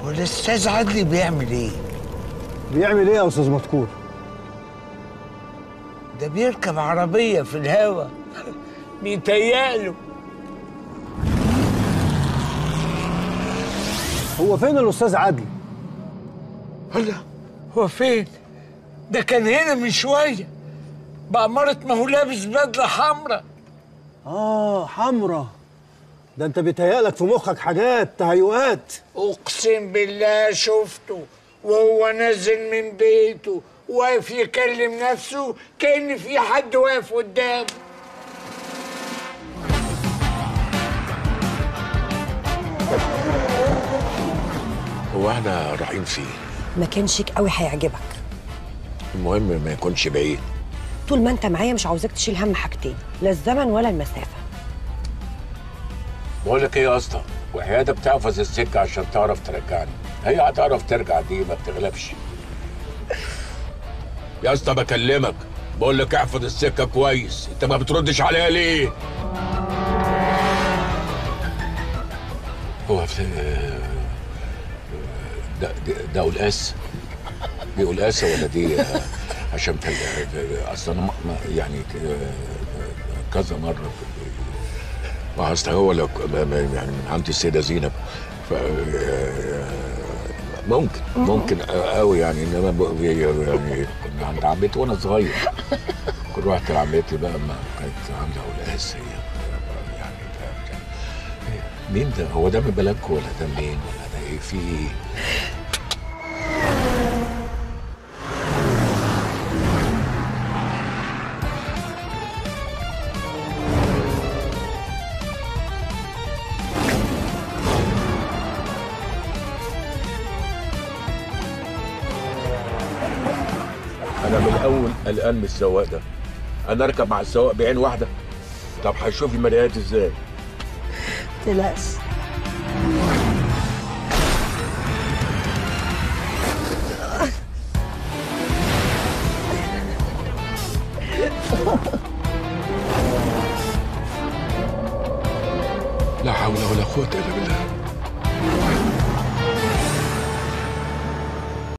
والاستاذ عدلي بيعمل ايه بيعمل ايه يا استاذ مذكور ده بيركب عربيه في الهوا بيتهيأله هو فين الاستاذ عدلي هلا هو فين ده كان هنا من شويه بأمارة ما هو لابس بدله حمراء اه حمرا ده انت بيتهيألك في مخك حاجات تهيؤات اقسم بالله شفته وهو نازل من بيته واقف يكلم نفسه كأن في حد واقف قدامه هو احنا رايحين فين مكان شيك قوي هيعجبك المهم ما يكونش بعيد طول ما انت معايا مش عاوزاك تشيل هم حاجتين لا الزمن ولا المسافه بقول لك ايه يا اسطى وحياتك تحفظ السكه عشان تعرف ترجعني هي هتعرف ترجع دي ما بتغلبش يا اسطى بكلمك بقول لك احفظ السكه كويس انت ما بتردش عليها ليه هو في ده ده, ده قلقاس دي قلقاسه ولا دي آه، عشان في اصل انا ما- ما- يعني آه، كذا مره ما اصل هو لو ك- ما- ما- يعني من عند السيده زينب ف ممكن ممكن قوي يعني انما ب- يعني كنا عند عمتي وانا صغير كنت رحت لعمتي بقى ما كانت عامله قلقاس هي يعني ف- مين ده هو ده من بلدكم ولا ده منين ولا ده ايه في ايه انا من الاول قلقان من السواق ده انا اركب مع السواق بعين واحده طب هشوف المرايات ازاي تلاش لا حول ولا قوه الا بالله